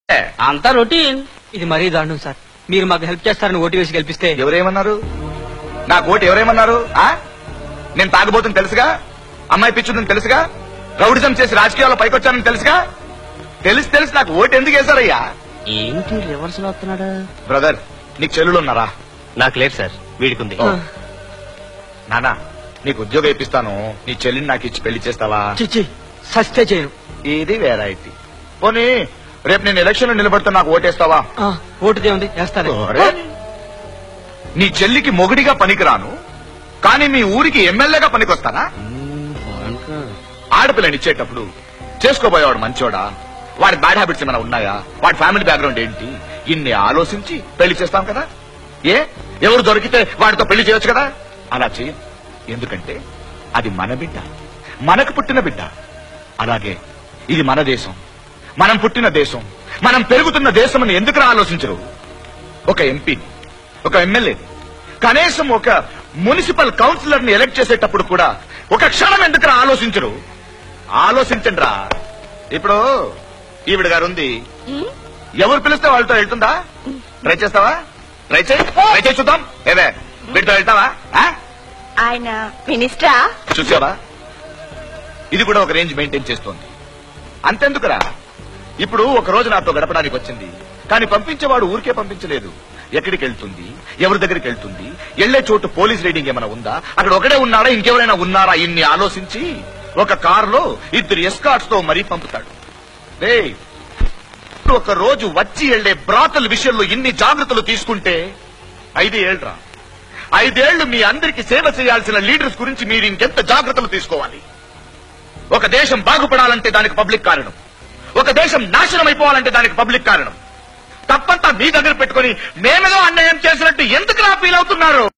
అంతా రొటీన్ ఇది మరీ దారుణం సార్ మీరు మాకు హెల్ప్ చేస్తారని ఓటు వేసి గెలిపిస్తే ఎవరేమన్నారు నాకు ఓటు ఎవరేమన్నారు ఆ నేను తాగబోతుంది తెలుసుగా అమ్మాయి పిచ్చుందని తెలుసుగా రౌడిజం చేసి రాజకీయాల్లో పైకొచ్చానని తెలుసుగా తెలిసి తెలిసి నాకు ఓటు ఎందుకు వేశారయ్యా ఏంటి రివర్స్ లో వస్తున్నాడు బ్రదర్ నీకు చెల్లులు ఉన్నారా నాకు లేదు సార్ వీడికుంది ఓ. నానా నీకు ఉద్యోగం ఇప్పిస్తాను నీ చెల్లిని నాకు ఇచ్చి పెళ్లి చేస్తావా చిచ్చి సస్తే చేయను ఇది వెరైటీ పోనీ రేపు నేను ఎలక్షన్ లో నిలబడితే నాకు ఓటేస్తావా ఆ, ఓటు దేవుంది వేస్తాను ఓరే. నీ చెల్లికి మొగుడిగా పనికిరాను కానీ మీ ఊరికి ఎమ్మెల్యేగా పనికొస్తానా ఆడపిల్లని ఇచ్చేటప్పుడు చేసుకోబోయేవాడు మంచోడా వాడి బ్యాడ్ హ్యాబిట్స్ ఏమైనా ఉన్నాయా వాడి ఫ్యామిలీ బ్యాక్గ్రౌండ్ ఏంటి ఇన్ని ఆలోచించి పెళ్లి చేస్తాం కదా ఏ ఎవరు దొరికితే వాడితో పెళ్లి చేయొచ్చు కదా అలా చేయ ఎందుకంటే అది మన బిడ్డ మనకు పుట్టిన బిడ్డ అలాగే ఇది మన దేశం మనం పుట్టిన దేశం మనం పెరుగుతున్న దేశం అని ఎందుకు ఆలోచించరు ఒక ఎంపీ ఒక ఎమ్మెల్యే కనీసం ఒక మున్సిపల్ కౌన్సిలర్ ని ఎలక్ట్ చేసేటప్పుడు కూడా ఒక క్షణం ఎందుకు ఆలోచించరు ఆలోచించండి రా ఇప్పుడు ఈవిడ గారు ఉంది ఎవరు పిలిస్తే వాళ్ళతో వెళ్తుందా ట్రై చేస్తావా ట్రై చేయి ట్రై చేసి చూద్దాం ఏవే వీటితో వెళ్తావా ఆ? ఆయన మినిస్టరా చూసావా ఇది కూడా ఒక రేంజ్ మెయింటైన్ చేస్తోంది అంతెందుకురా ఇప్పుడు ఒక రోజు నాతో గడపడానికి వచ్చింది కానీ పంపించేవాడు ఊరికే పంపించలేదు ఎక్కడికి వెళ్తుంది ఎవరి దగ్గరికి వెళ్తుంది వెళ్లే చోటు పోలీస్ రైడింగ్ ఏమైనా ఉందా అక్కడ ఒకడే ఉన్నాడా ఇంకెవరైనా ఉన్నారా ఇన్ని ఆలోచించి ఒక కారులో ఇద్దరు ఎస్కాట్స్ తో మరీ పంపుతాడు రేయ్, ఒక రోజు వచ్చి వెళ్లే బ్రాతల విషయంలో ఇన్ని జాగ్రత్తలు తీసుకుంటే ఐదు ఏళ్రా ఐదేళ్లు మీ అందరికి సేవ చేయాల్సిన లీడర్స్ గురించి మీరు ఇంకెంత జాగ్రత్తలు తీసుకోవాలి ఒక దేశం బాగుపడాలంటే దానికి పబ్లిక్ కారణం ఒక దేశం నాశనం అయిపోవాలంటే దానికి పబ్లిక్ కారణం తప్పంతా మీ దగ్గర పెట్టుకుని మేమేదో అన్యాయం చేసినట్టు ఎందుకు ఫీల్ అవుతున్నారు